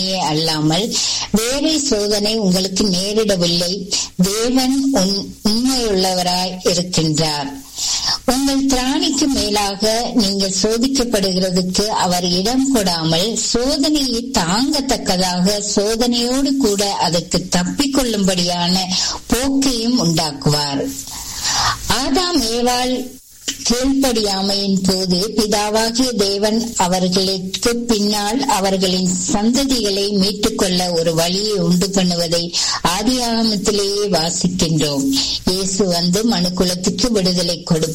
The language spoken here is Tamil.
சோதனையே அல்லாமல் வேறே சோதனை உங்களுக்கு நேரிடவில்லை தேவன் உண்மையுள்ளவராய் இருக்கின்றார் உங்கள் திராணிக்கு மேலாக நீங்கள் சோதிக்கப்படுகிறதுக்கு அவர் இடம் கொடாமல் சோதனையை தாங்கத்தக்கதாக சோதனையோடு கூட அதற்கு தப்பிக்கொள்ளும்படியான போக்கையும் உண்டாக்குவார் ஆதாம் ஏவாள் கீழ்ப்படியாமையின் போது பிதாவாகிய தேவன் அவர்களுக்கு பின்னால் அவர்களின் சந்ததிகளை மீட்டுக் கொள்ள ஒரு வழியை உண்டு பண்ணுவதை ஆதியாகமத்திலேயே வாசிக்கின்றோம் இயேசு வந்து மனுக்குலத்துக்கு விடுதலை கொடுப்பார்